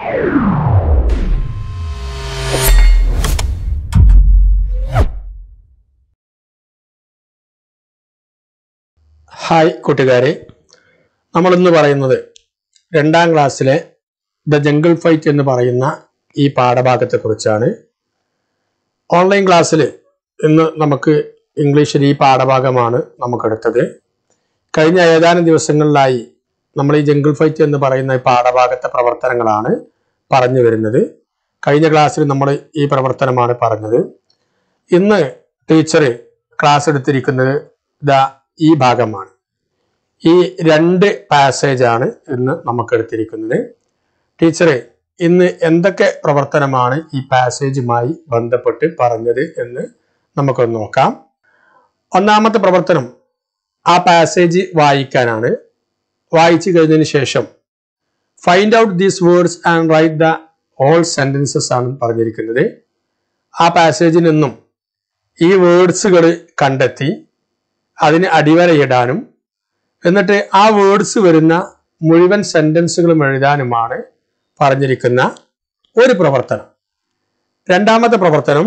hi കൂട്ടുകാരെ നമ്മൾ ഇന്ന് പറയുന്നത് രണ്ടാം ക്ലാസ്സിലെ ദ ജംഗിൾ ഫൈറ്റ് എന്ന് പറയുന്ന ഈ പാഠഭാഗത്തെ കുറിച്ചാണ് ഓൺലൈൻ ക്ലാസ്സിൽ ഇന്ന് നമുക്ക് ഇംഗ്ലീഷിൽ ഈ പാഠഭാഗമാണ് നമുക്കെടുത്തത് കഴിഞ്ഞ ഏതാനും ദിവസങ്ങളിലായി നമ്മൾ ഈ ജംഗിൾ ഫൈറ്റ് എന്ന് പറയുന്ന ഈ പാഠഭാഗത്തെ പ്രവർത്തനങ്ങളാണ് പറഞ്ഞു വരുന്നത് കഴിഞ്ഞ ക്ലാസ്സിൽ നമ്മൾ ഈ പ്രവർത്തനമാണ് പറഞ്ഞത് ഇന്ന് ടീച്ചർ ക്ലാസ് എടുത്തിരിക്കുന്നത് ദാ ഈ ഭാഗമാണ് ഈ രണ്ട് പാസേജ് ആണ് ഇന്ന് നമുക്ക് എടുത്തിരിക്കുന്നത് ടീച്ചർ ഇന്ന് എന്തൊക്കെ പ്രവർത്തനമാണ് ഈ പാസേജുമായി ബന്ധപ്പെട്ട് പറഞ്ഞത് എന്ന് നമുക്കൊന്ന് നോക്കാം ഒന്നാമത്തെ പ്രവർത്തനം ആ പാസേജ് വായിക്കാനാണ് വായിച്ചു കഴിഞ്ഞതിന് ശേഷം find out these words and write the all sentences ആണ് പറഞ്ഞിരിക്കുന്നത് ആ പാസേജിൽ നിന്നും ഈ വേർഡ്സുകൾ കണ്ടെത്തി അതിന് അടിവരയിടാനും എന്നിട്ട് ആ വേർഡ്സ് വരുന്ന മുഴുവൻ സെന്റൻസുകളും എഴുതാനുമാണ് പറഞ്ഞിരിക്കുന്ന ഒരു പ്രവർത്തനം രണ്ടാമത്തെ പ്രവർത്തനം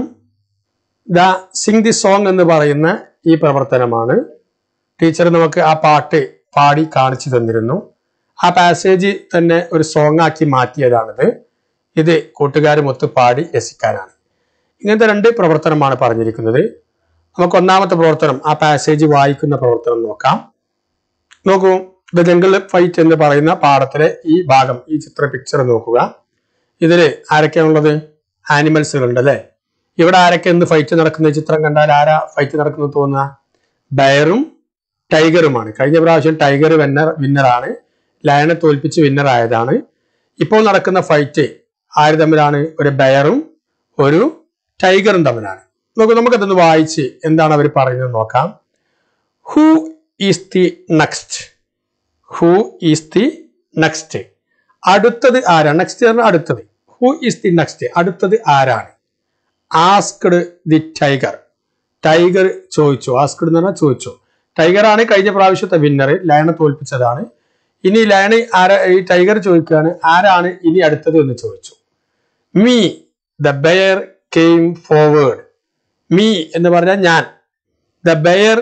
ദ സിംഗ് ദി സോങ് എന്ന് പറയുന്ന ഈ പ്രവർത്തനമാണ് ടീച്ചർ നമുക്ക് ആ പാട്ട് പാടി കാണിച്ചു തന്നിരുന്നു ആ പാസേജ് തന്നെ ഒരു സോങ് ആക്കി മാറ്റിയതാണിത് ഇത് കൂട്ടുകാരുമൊത്ത് പാടി രസിക്കാനാണ് ഇങ്ങനത്തെ രണ്ട് പ്രവർത്തനമാണ് പറഞ്ഞിരിക്കുന്നത് നമുക്ക് ഒന്നാമത്തെ പ്രവർത്തനം ആ പാസേജ് വായിക്കുന്ന പ്രവർത്തനം നോക്കാം നോക്കൂ ദ ജംഗിൾ ഫൈറ്റ് എന്ന് പറയുന്ന പാഠത്തിലെ ഈ ഭാഗം ഈ ചിത്ര പിക്ചർ നോക്കുക ഇതില് ആരൊക്കെയാണുള്ളത് ആനിമൽസുകൾ ഉണ്ട് അല്ലെ ഇവിടെ ആരൊക്കെ എന്ത് ഫൈറ്റ് നടക്കുന്ന ചിത്രം കണ്ടാൽ ആരാ ഫൈറ്റ് നടക്കുന്നത് തോന്നുക ബയറും ടൈഗറുമാണ് കഴിഞ്ഞ പ്രാവശ്യം ടൈഗർ വിന്നർ വിന്നറാണ് ലയനെ തോൽപ്പിച്ച് വിന്നർ ആയതാണ് ഇപ്പോൾ നടക്കുന്ന ഫൈറ്റ് ആര് തമ്മിലാണ് ഒരു ബയറും ഒരു ടൈഗറും തമ്മിലാണ് നമുക്ക് നമുക്കതൊന്ന് വായിച്ച് എന്താണ് അവർ പറയുന്നത് നോക്കാം who is the next who is the next അടുത്തത് ആരാണ് നെക്സ്റ്റ് പറഞ്ഞാൽ അടുത്തത് ഹൂ ഈസ് ദി നെക്സ്റ്റ് അടുത്തത് ആരാണ് ആസ്ക്ഡ് ദി ടൈഗർ ടൈഗർ ചോദിച്ചു ആസ്ക്ഡ് എന്ന് പറഞ്ഞാൽ ചോദിച്ചു ടൈഗർ ആണ് കഴിഞ്ഞ പ്രാവശ്യത്തെ വിന്നർ ലയണെ തോൽപ്പിച്ചതാണ് ഇനി ലയണ ആരാ ഈ ടൈഗർ ചോദിക്കുകയാണ് ആരാണ് ഇനി അടുത്തത് എന്ന് ചോദിച്ചു me the bear came forward me എന്ന് പറഞ്ഞാൽ ഞാൻ the bear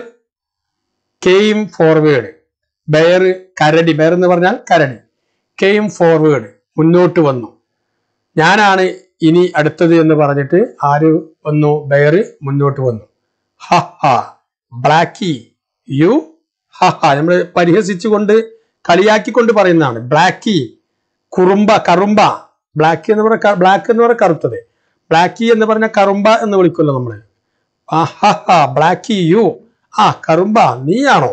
came forward bear കരടി ബെയർ എന്ന് പറഞ്ഞാൽ കരടി കെയിം ഫോർവേഡ് മുന്നോട്ട് വന്നു ഞാനാണ് ഇനി അടുത്തത് എന്ന് പറഞ്ഞിട്ട് ആര് വന്നു ബെയർ മുന്നോട്ട് വന്നു ഹ ഹ ബ്ലാക്കി യു ഹ ഹ നമ്മൾ പരിഹസിച്ചുകൊണ്ട് കളിയാക്കിക്കൊണ്ട് പറയുന്നതാണ് ബ്ലാക്കി കുറുമ്പ കറുമ്പ ബ്ലാക്കി എന്ന് പറഞ്ഞ ബ്ലാക്ക് എന്ന് പറഞ്ഞ കറുത്തത് ബ്ലാക്കി എന്ന് പറഞ്ഞ കറുമ്പ എന്ന് വിളിക്കുമല്ലോ നമ്മള് ആഹാ ബ്ലാക്കി യു ആ കറുമ്പ നീയാണോ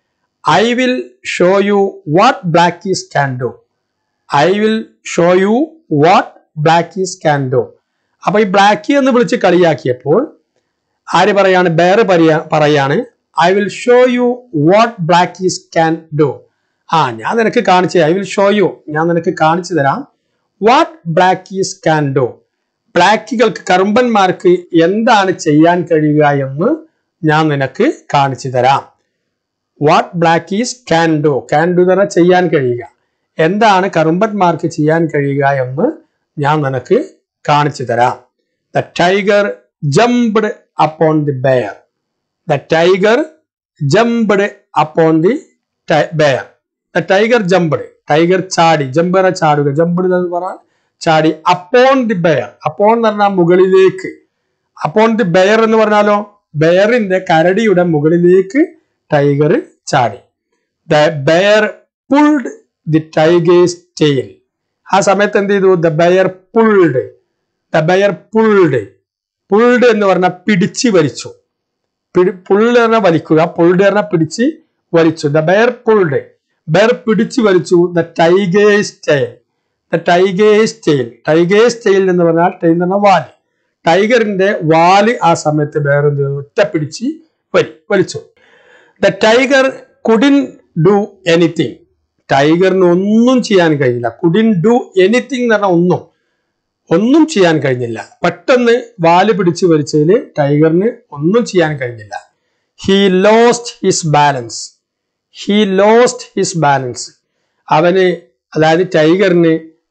I will show you what blackies can do I will show you what blackies can do അപ്പൊ ഈ ബ്ലാക്കി എന്ന് വിളിച്ച് കളിയാക്കിയപ്പോൾ ആര് പറയാണ് ബേർ പറയാ പറയാണ് I will show you what blackies can do ആ ഞാൻ നിനക്ക് കാണിച്ചു ഐ വിൽ ഷോ യു ഞാൻ നിനക്ക് കാണിച്ചു തരാം വാട്ട് ബ്ലാക്കീസ് ക്യാൻ ഡു ബ്ലാക്കികൾക്ക് കറുമ്പന്മാർക്ക് എന്താണ് ചെയ്യാൻ കഴിയുക എന്ന് ഞാൻ നിനക്ക് കാണിച്ചു തരാം what blackies can do can do എന്ന് പറഞ്ഞാൽ ചെയ്യാൻ കഴിയുക എന്താണ് കറുമ്പന്മാർക്ക് ചെയ്യാൻ കഴിയുക എന്ന് ഞാൻ നിനക്ക് കാണിച്ചു തരാം the tiger jumped upon the bear the tiger jumped upon the bear the tiger jumped tiger ചാടി ജമ്പറ ചാടുക ജംപ്ഡ് എന്ന് പറഞ്ഞാൽ ചാടി അപ്പോൺ ദി ബെയർ അപ്പോൺ എന്ന് പറഞ്ഞാൽ മുകളിലേക്ക് അപ്പോൺ ദി ബെയർ എന്ന് പറഞ്ഞാലോ ബെയറിന്റെ കരടിയുടെ മുകളിലേക്ക് ടൈഗർ ചാടി the bear pulled the tiger's tail ആ സമയത്ത് എന്ത് ചെയ്തു the bear pulled the bear pulled pulled എന്ന് പറഞ്ഞാൽ പിടിച്ച് വലിച്ചു പിടി പുള്ള് പറഞ്ഞാൽ വലിക്കുക പുൾഡ് പറഞ്ഞാൽ പിടിച്ച് വലിച്ചു ദ ബെയർ പുൾഡ് ബെയർ പിടിച്ചു വലിച്ചു the tiger's tail the tiger's tail tiger's tail എന്ന് പറഞ്ഞാൽ ടെയിൽ എന്ന് പറഞ്ഞാൽ വാല് ടൈഗറിന്റെ വാല് ആ സമയത്ത് ബെയർ എന്ത് ചെയ്തു ഒറ്റ പിടിച്ച് വലി വലിച്ചു the tiger couldn't do anything ടൈഗറിന് ഒന്നും ചെയ്യാൻ കഴിഞ്ഞില്ല കുഡിൻ ഡു എനിത്തിങ് എന്ന് പറഞ്ഞാൽ ഒന്നും ഒന്നും ചെയ്യാൻ കഴിഞ്ഞില്ല പെട്ടെന്ന് വാല് പിടിച്ചു വലിച്ചതിൽ ടൈഗറിന് ഒന്നും ചെയ്യാൻ കഴിഞ്ഞില്ല he lost his balance he lost his balance അവന് അതായത് ടൈഗറിന്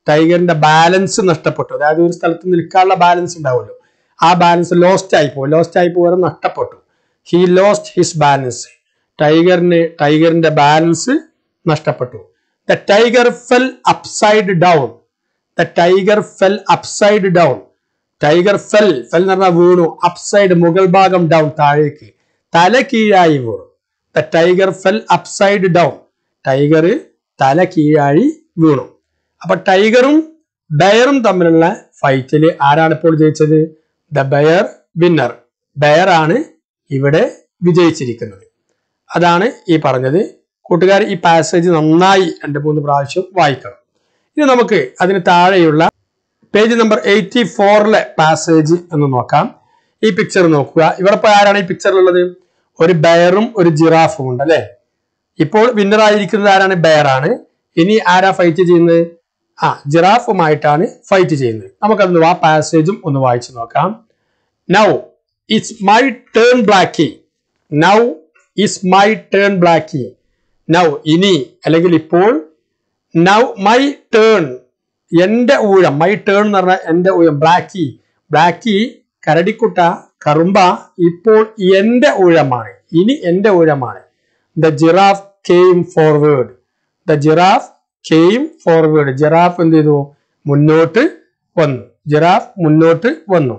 ടൈഗറിന്റെ ബാലൻസ് നഷ്ടപ്പെട്ടു അതായത് ഒരു സ്ഥലത്ത് നിൽക്കാനുള്ള ബാലൻസ് ഉണ്ടാവുമല്ലോ ആ ബാലൻസ് ലോസ്റ്റ് ആയി പോകും ലോസ്റ്റ് ആയി പോകാൻ നഷ്ടപ്പെട്ടു ഹി ലോസ്റ്റ് ഹിസ് ബാലൻസ് ടൈഗറിന് ടൈഗറിന്റെ ബാലൻസ് നഷ്ടപ്പെട്ടു the tiger fell upside down the tiger fell upside down tiger fell fell എന്ന് പറഞ്ഞാൽ വീണു അപ്സൈഡ് മുകൾ ഭാഗം ഡൗൺ താഴേക്ക് തല കീഴായി വീണു the tiger fell upside down tiger തല കീഴായി വീണു അപ്പൊ ടൈഗറും ബയറും തമ്മിലുള്ള ഫൈറ്റിൽ ആരാണ് ഇപ്പോൾ ജയിച്ചത് ദ ബയർ വിന്നർ ബയർ ആണ് ഇവിടെ വിജയിച്ചിരിക്കുന്നത് അതാണ് ഈ പറഞ്ഞത് കൂട്ടുകാർ ഈ പാസേജ് നന്നായി രണ്ട് മൂന്ന് പ്രാവശ്യം വായിക്കണം ഇനി നമുക്ക് അതിന് താഴെയുള്ള പേജ് നമ്പർ എയ്റ്റി ഫോറിലെ പാസേജ് എന്ന് നോക്കാം ഈ പിക്ചർ നോക്കുക ഇവിടെ ഇപ്പോൾ ആരാണ് ഈ പിക്ചറിലുള്ളത് ഒരു ബയറും ഒരു ജിറാഫും ഉണ്ട് അല്ലെ ഇപ്പോൾ വിന്നർ ആയിരിക്കുന്നത് ആരാണ് ബയറാണ് ഇനി ആരാ ഫൈറ്റ് ചെയ്യുന്നത് ആ ജിറാഫുമായിട്ടാണ് ഫൈറ്റ് ചെയ്യുന്നത് നമുക്കതൊന്ന് ആ പാസേജും ഒന്ന് വായിച്ചു നോക്കാം now it's my turn Blackie now is my turn Blackie now ഇനി അല്ലെങ്കിൽ ഇപ്പോൾ നൗ മൈ ടേൺ എന്റെ ഊഴം മൈ ടേൺ എന്ന് പറഞ്ഞാൽ എന്റെ ഊഴം ബ്ലാക്കി ബ്ലാക്കി കരടിക്കുട്ട കറുമ്പ ഇപ്പോൾ എന്റെ ഊഴമാണ് ഇനി എന്റെ ഊഴമാണ് the giraffe came forward the giraffe came forward giraffe എന്ത് ചെയ്തു മുന്നോട്ട് വന്നു ജിറാഫ് മുന്നോട്ട് വന്നു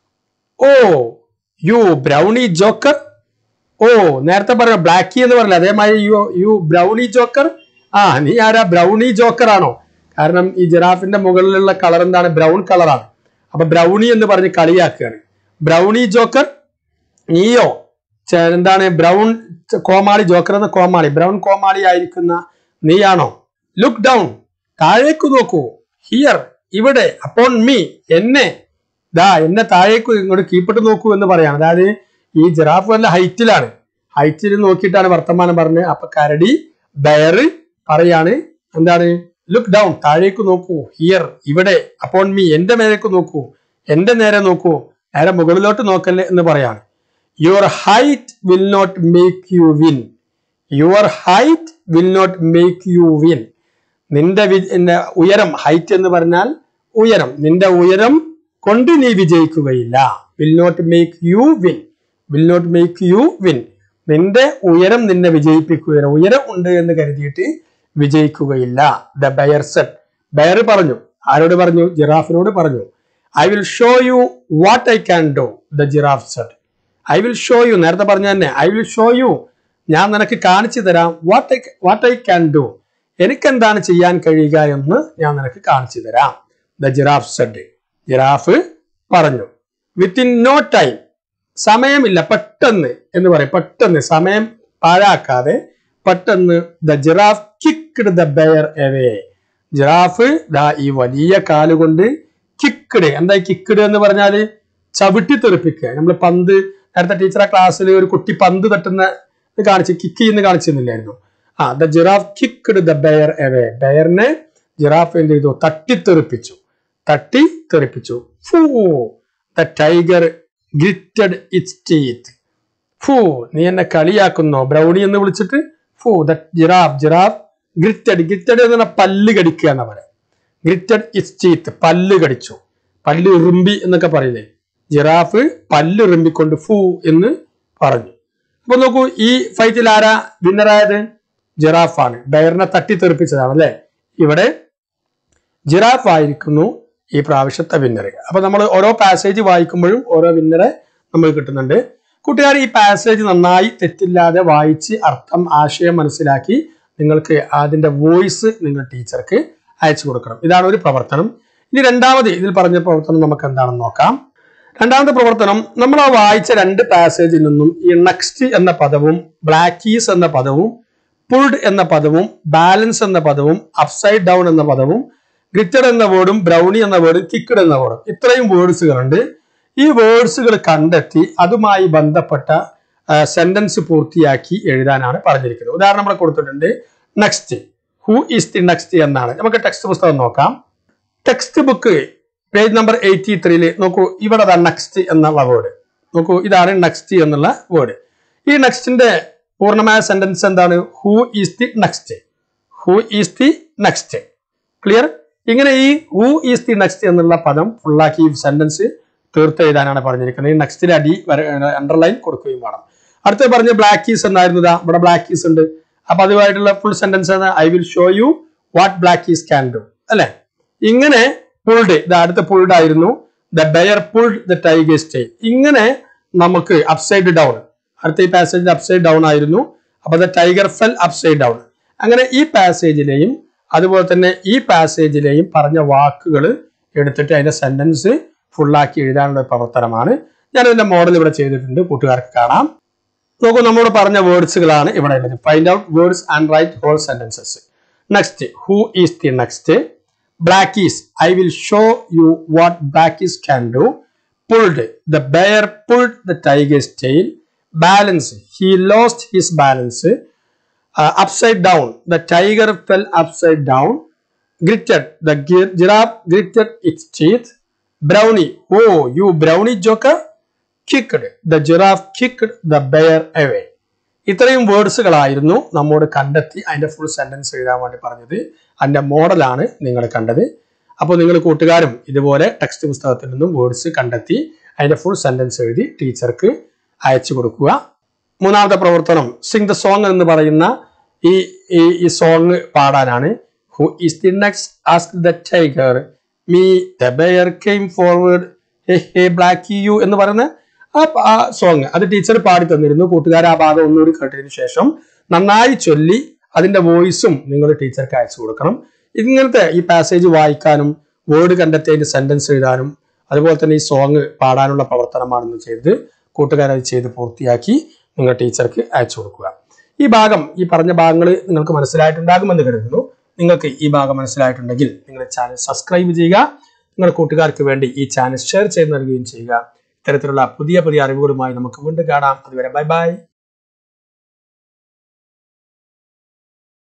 ഓ യു ബ്രൗണി ജോക്കർ ഓ നേരത്തെ പറഞ്ഞ ബ്ലാക്കി എന്ന് പറഞ്ഞില്ല അതേമാതിരി യു യു ബ്രൗണി ജോക്കർ ആ നീ ആരാ ബ്രൗണി ജോക്കർ ആണോ കാരണം ഈ ജിറാഫിന്റെ മുകളിലുള്ള കളർ എന്താണ് ബ്രൗൺ കളറാണ് അപ്പൊ ബ്രൗണി എന്ന് പറഞ്ഞ് കളിയാക്കുകയാണ് ബ്രൗണി ജോക്കർ നീയോ ചെ- എന്താണ് ബ്രൗൺ ച- കോമാളി ജോക്കർ എന്ന കോമാളി ബ്രൗൺ കോമാളി ആയിരിക്കുന്ന നീയാണോ ലുക്ക് ഡൗൺ താഴേക്ക് നോക്കൂ ഹിയർ ഇവിടെ അപ്പോൺ മീ എന്നെ ദാ എന്നെ താഴേക്ക് ഇങ്ങോട്ട് കീപ്പിട്ട് നോക്കൂ എന്ന് പറയാണ് അതായത് ഈ ജിറാഫ് നല്ല ഹൈറ്റിലാണ് ഹൈറ്റിൽ നോക്കിയിട്ടാണ് വർത്തമാനം പറഞ്ഞത് അപ്പൊ കരടി ബയറ് പറയാണ് എന്താണ് ലുക്ക് ഡൗൺ താഴേക്ക് നോക്കൂ ഹിയർ ഇവിടെ അപ്പോൺ മീ എന്റെ മേലേക്ക് നോക്കൂ എന്റെ നേരെ നോക്കൂ നേരെ മുകളിലോട്ട് നോക്കല്ലേ എന്ന് പറയാണ് your height will not make you win your height will not make you win നിന്റെ വി- നിന്റെ ഉയരം ഹൈറ്റ് എന്ന് പറഞ്ഞാൽ ഉയരം നിന്റെ ഉയരം കൊണ്ട് നീ വിജയിക്കുകയില്ല will not make you win will not make you win നിന്റെ ഉയരം നിന്നെ വിജയിപ്പിക്കുകയില്ല ഉയരം ഉണ്ട് എന്ന് കരുതിയിട്ട് വിജയിക്കുകയില്ല ദ ബയർ സെറ്റ് ബയർ പറഞ്ഞു ആരോട് പറഞ്ഞു ജിറാഫിനോട് പറഞ്ഞു I will show you what I can do the giraffe said I will show you നേരത്തെ പറഞ്ഞ തന്നെ ഐ വിൽ ഷോ യു ഞാൻ നിനക്ക് കാണിച്ചു തരാം what I what I can do എനിക്കെന്താണ് ചെയ്യാൻ കഴിയുക എന്ന് ഞാൻ നിനക്ക് കാണിച്ചു തരാം ദ ജിറാഫ് സെഡ് ജിറാഫ് പറഞ്ഞു വിത്തിൻ നോ ടൈം സമയമില്ല പെട്ടെന്ന് എന്ന് പറയും പെട്ടെന്ന് സമയം പാഴാക്കാതെ പെട്ടെന്ന് the giraffe kicked the bear away giraffe ദാ ഈ വലിയ കാലുകൊണ്ട് കിക്കഡ് എന്താ കിക്കഡ് എന്ന് പറഞ്ഞാല് ചവിട്ടി തെറിപ്പിക്കുക നമ്മൾ പന്ത് നേരത്തെ ടീച്ചർ ആ ക്ലാസ്സിൽ ഒരു കുട്ടി പന്ത് തട്ടുന്ന ഇത് കാണിച്ച് കിക്ക് ചെയ്യുന്ന കാണിച്ചിരുന്നില്ലായിരുന്നു ആ the giraffe kicked the bear away ബെയറിനെ ജിറാഫ് എന്ത് ചെയ്തു തട്ടിത്തെറിപ്പിച്ചു തട്ടി തെറിപ്പിച്ചു pooh the tiger gritted its teeth pooh നീ എന്നെ കളിയാക്കുന്നോ ബ്രൗണി എന്ന് വിളിച്ചിട്ട് pooh the giraffe giraffe gritted gritted എന്ന് പറഞ്ഞാൽ പല്ല് കടിക്കുക എന്നാ പറയാം ഗ്രിറ്റഡ് ഇറ്റ്സ് ടീത്ത് പല്ല് കടിച്ചു പല്ല് ഇറുമ്പി എന്നൊക്കെ പറയില്ലേ ജിറാഫ് പല്ല് ഇറുമ്പിക്കൊണ്ട് ഫൂ എന്ന് പറഞ്ഞു അപ്പൊ നോക്കൂ ഈ ഫൈറ്റിൽ ആരാ വിന്നറായത് ജിറാഫാണ് ബയറിനെ തട്ടിത്തെറിപ്പിച്ചതാണ് അല്ലെ ഇവിടെ ജിറാഫ് ആയിരിക്കുന്നു ഈ പ്രാവശ്യത്തെ വിന്നർ അപ്പൊ നമ്മൾ ഓരോ പാസേജ് വായിക്കുമ്പോഴും ഓരോ വിന്നറെ നമുക്ക് കിട്ടുന്നുണ്ട് കൂട്ടുകാർ ഈ പാസേജ് നന്നായി തെറ്റില്ലാതെ വായിച്ച് അർത്ഥം ആശയം മനസ്സിലാക്കി നിങ്ങൾക്ക് അതിന്റെ വോയിസ് നിങ്ങൾ ടീച്ചർക്ക് അയച്ചു കൊടുക്കണം ഇതാണ് ഒരു പ്രവർത്തനം ഇനി രണ്ടാമത് ഇതിൽ പറഞ്ഞ പ്രവർത്തനം നമുക്ക് എന്താണെന്ന് നോക്കാം രണ്ടാമത്തെ പ്രവർത്തനം നമ്മൾ ആ വായിച്ച രണ്ട് പാസേജിൽ നിന്നും ഈ നെക്സ്റ്റ് എന്ന പദവും ബ്ലാക്കീസ് എന്ന പദവും പുൾഡ് എന്ന പദവും ബാലൻസ് എന്ന പദവും അപ്സൈഡ് ഡൗൺ എന്ന പദവും ഗ്രിറ്റഡ് എന്ന വേർഡും ബ്രൗണി എന്ന വേർഡും കിക്കഡ് എന്ന വേർഡും ഇത്രയും വേർഡ്സുകളുണ്ട് ഈ വേർഡ്സുകൾ കണ്ടെത്തി അതുമായി ബന്ധപ്പെട്ട സെന്റൻസ് പൂർത്തിയാക്കി എഴുതാനാണ് പറഞ്ഞിരിക്കുന്നത് ഉദാഹരണം നമ്മൾ കൊടുത്തിട്ടുണ്ട് next who is the next എന്നാണ് നമുക്ക് ടെക്സ്റ്റ് പുസ്തകം നോക്കാം textbook page number eighty ത്രീയില് നോക്കൂ ഇവിടെ നെക്സ്റ്റ് എന്നുള്ള വേർഡ് നോക്കൂ ഇതാണ് നെക്സ്റ്റ് എന്നുള്ള വേർഡ് ഈ നെക്സ്റ്റിന്റെ പൂർണ്ണമായ സെന്റൻസ് എന്താണ് who is the next who is the next clear ഇങ്ങനെ ഈ ഹൂ ഈസ് ദി നെക്സ്റ്റ് എന്നുള്ള പദം ഫുള്ളാക്കി ഈ സെന്റൻസ് തീർത്ത് എഴുതാനാണ് പറഞ്ഞിരിക്കുന്നത് ഈ നെക്സ്റ്റിൽ അടി അണ്ടർലൈൻ കൊടുക്കുകയും വേണം അടുത്ത പറഞ്ഞ ബ്ലാക്ക് കീസ് എന്നായിരുന്നു ദാ ഇവിടെ ബ്ലാക്ക് കീസ് ഉണ്ട് അപ്പൊ അതുമായിട്ടുള്ള ഫുൾ സെന്റൻസ് ആണ് I will show you what Blackie's can do അല്ലെ ഇങ്ങനെ പുൾഡ് ഇത് അടുത്ത പുൾഡ് ആയിരുന്നു the bear pulled the tiger's tail ഇങ്ങനെ നമുക്ക് അപ്സൈഡ് ഡൗൺ അടുത്ത ഈ പാസേജിൽ അപ്സൈഡ് ഡൗൺ ആയിരുന്നു അപ്പൊ the tiger fell upside down അങ്ങനെ ഈ പാസേജിലെയും അതുപോലെ തന്നെ ഈ പാസേജിലെയും പറഞ്ഞ വാക്കുകൾ എടുത്തിട്ട് അതിന്റെ സെന്റൻസ് ഫുള്ളാക്കി എഴുതാനുള്ള ഒരു പ്രവർത്തനമാണ് ഞാൻ ഇതിന്റെ മോഡൽ ഇവിടെ ചെയ്തിട്ടുണ്ട് കൂട്ടുകാർക്ക് കാണാം നോക്കൂ നമ്മളോട് പറഞ്ഞ വേർഡ്സുകളാണ് ഇവിടെ ഉള്ളത് find out words and write whole sentences next who is the next Blackie's I will show you what Blackie's can do pulled the bear pulled the tiger's tail balance he lost his balance upside down the tiger fell upside down gritted the gi- giraffe gritted its teeth brownie oh you brownie joker kicked the giraffe kicked the bear away ഇത്രയും വേർഡ്സുകളായിരുന്നു നമ്മോട് കണ്ടെത്തി അതിന്റെ full sentence എഴുതാൻ വേണ്ടി പറഞ്ഞത് അതിന്റെ മോഡലാണ് നിങ്ങൾ കണ്ടത് അപ്പോൾ നിങ്ങൾ കൂട്ടുകാരും ഇതുപോലെ ടെക്സ്റ്റ് പുസ്തകത്തിൽ നിന്നും വേർഡ്സ് കണ്ടെത്തി അതിന്റെ ഫുൾ സെന്റൻസ് എഴുതി ടീച്ചർക്ക് അയച്ചു കൊടുക്കുക മൂന്നാമത്തെ പ്രവർത്തനം സിംഗ് ദ സോങ് എന്ന് പറയുന്ന ഈ ഈ ഈ സോങ് പാടാനാണ് who is the next ask the tiger me the bear came forward hey hey black you എന്ന് പറയുന്ന ആ പ- ആ സോങ് അത് ടീച്ചർ പാടി തന്നിരുന്നു കൂട്ടുകാർ ആ ഭാഗം ഒന്നുകൂടി കേട്ടതിന് ശേഷം നന്നായി ചൊല്ലി അതിന്റെ വോയിസും നിങ്ങൾ ടീച്ചർക്ക് അയച്ചു കൊടുക്കണം ഇങ്ങനത്തെ ഈ പാസേജ് വായിക്കാനും വേർഡ് കണ്ടെത്തിയതിന്റെ സെന്റൻസ് എഴുതാനും അതുപോലെ തന്നെ ഈ സോങ് പാടാനുള്ള പ്രവർത്തനമാണെന്ന് ചെയ്ത് കൂട്ടുകാരത് ചെയ്ത് പൂർത്തിയാക്കി നിങ്ങൾ ടീച്ചർക്ക് അയച്ചു കൊടുക്കുക ഈ ഭാഗം ഈ പറഞ്ഞ ഭാഗങ്ങൾ നിങ്ങൾക്ക് മനസ്സിലായിട്ടുണ്ടാകുമെന്ന് കരുതുന്നു നിങ്ങൾക്ക് ഈ ഭാഗം മനസ്സിലായിട്ടുണ്ടെങ്കിൽ നിങ്ങൾ ചാനൽ സബ്സ്ക്രൈബ് ചെയ്യുക നിങ്ങളുടെ കൂട്ടുകാർക്ക് വേണ്ടി ഈ ചാനൽ ഷെയർ ചെയ്ത് നൽകുകയും ചെയ്യുക ഇത്തരത്തിലുള്ള പുതിയ പുതിയ അറിവുകളുമായി നമുക്ക് വീണ്ടും കാണാം അതുവരെ ബൈ ബൈ